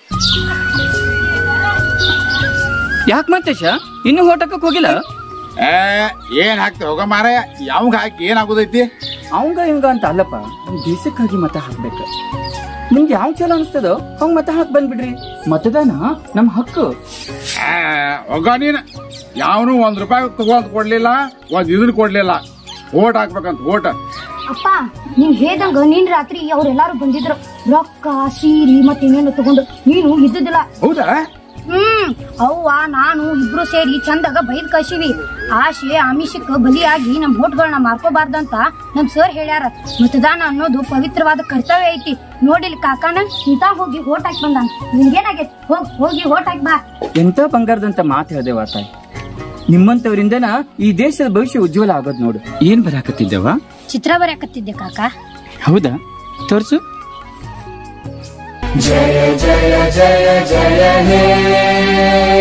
ಯಾಕೆ ಮಂತೇಶ ಇನ್ನು ಹೋಟಕ್ಕೆ ಹೋಗಿಲ್ಲ ಏ ಏನ್ ಹಾಕ್ತಿ ಹೋಗ ಮಾರ ಯಾವಾಗ ಹಾಕಿ ಏನ್ ಆಗುದೈತಿ ಅವಂಗ ಹಿಂಗ ಅಂತ ಅಲ್ಲಪ್ಪ ನಮ್ ದೇಶಕ್ಕಾಗಿ ಮತ ಹಾಕ್ಬೇಕು ನಿಮ್ಗೆ ಯಾವ ಚಲೋ ಅನಿಸ್ತದೋ ಹಂಗ ಮತ ಹಾಕ್ ಬಂದ್ಬಿಡ್ರಿ ಮತದಾನ ನಮ್ ಹಕ್ಕು ಆ, ಹೋಗ ನೀನ್ ಯಾವನು ಒಂದ್ ರೂಪಾಯಿ ತಗೊಂಡ್ ಕೊಡ್ಲಿಲ್ಲ ಒಂದ್ ಇದನ್ ಕೊಡ್ಲಿಲ್ಲ ಓಟ್ ಹಾಕ್ಬೇಕಂತ ಓಟ್ ಅಪ್ಪ ನೀನ್ ಹೇಳ್ದಂಗ ನೀನ್ ರಾತ್ರಿ ಅವ್ರೆಲ್ಲಾರು ಬಂದಿದ್ರು ರೊಕ್ಕ ಸೀರಿ ಮತ್ತೆ ಇನ್ನೇನು ತಗೊಂಡು ನೀನು ಇದ್ದಿದ್ದಿಲ್ಲ ಹೌದಾ ಹ್ಮ್ ಅವ್ವ ನಾನು ಇಬ್ರು ಸೇರಿ ಚಂದಾಗ ಬೈದ್ ಕಳ್ಸಿವಿ ಆಶೆ ಆಮಿಷಕ್ಕೆ ಬಲಿಯಾಗಿ ನಮ್ ಹೋಟ್ಗಳನ್ನ ಮಾರ್ಕೋಬಾರ್ದಂತ ನಮ್ ಸರ್ ಹೇಳ್ಯಾರ ಮತದಾನ ಅನ್ನೋದು ಪವಿತ್ರವಾದ ಕರ್ತವ್ಯ ಐತಿ ನೋಡಿಲಿ ಕಾಕಾನ ಇಂತ ಹೋಗಿ ಹೋಟ್ ಹಾಕಿ ಬಂದಾನ ನಿನ್ಗೇನಾಗೈತಿ ಹೋಗ್ ಹೋಗಿ ಹೋಟ್ ಹಾಕಿ ಬಾ ಎಂತ ಬಂಗಾರದಂತ ಮಾತು ಹೇಳ್ದೇವ ತಾಯಿ ನಿಮ್ಮಂತವರಿಂದನ ಈ ದೇಶದ ಭವಿಷ್ಯ ಉಜ್ವಲ ಆಗೋದ್ ನೋಡು ಏನ್ ಬರಾಕತ್ತಿದ್ದವ ಚಿತ್ರ ಬರೆಯಕತ್ತಿದ್ದೆ ಕಾಕ ಹೌದಾ ತೋರ್ಸು जय जय जय जय हे